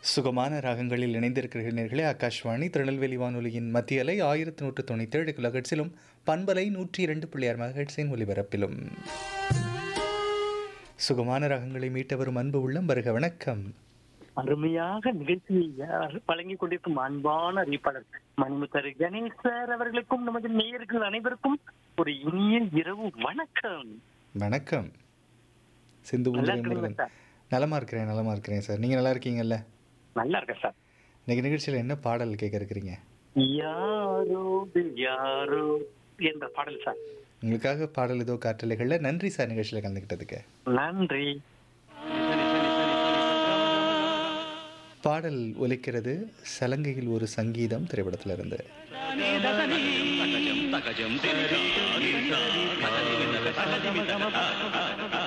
சுகமான ராகங்களில் இணைந்திருக்கிறீர்களே ஆகாஷ்வாணி திருநெல்வேலி வானொலியின் மத்திய அலை ஆயிரத்தி நூற்று தொண்ணூற்றேழு கிலோஹெட்ஸிலும் பண்பலை நூற்றி இரண்டு புள்ளியார் மகட்ஸின் ஒலிபரப்பிலும் சுகமான ராகங்களை மீட்ட வரும் அன்பு உள்ளம் வருக வணக்கம் அருமையாக நிகழ்ச்சியை வழங்கிக் கொண்டிருக்கும் அன்பான அறிவிப்பாளர் மணிமுத்தர் கணேஷ் சார் அவர்களுக்கும் நமது நேயர்கள் அனைவருக்கும் ஒரு இனிய இரவு வணக்கம் வணக்கம் சிந்து நல்லா ஊஞ்சலை இருக்கீங்களா முருகன் சார் நலமா இருக்கிறேன் நலமா இருக்கிறேன் சார் நீங்கள் நல்லா இருக்கீங்கல்ல நல்லா இருக்கேன் சார் இன்னைக்கு நிகழ்ச்சியில் என்ன பாடல் கேட்க இருக்கிறீங்க யாரோடு யாரோ என்ற பாடல் சார் உங்களுக்காக பாடல் ஏதோ காற்றலைகளில் நன்றி சார் நிகழ்ச்சியில் கலந்துக்கிட்டதுக்கு நன்றி பாடல் ஒலிக்கிறது சலங்கையில் ஒரு சங்கீதம் திரைப்படத்துல இருந்து தகஜம் தகஜம்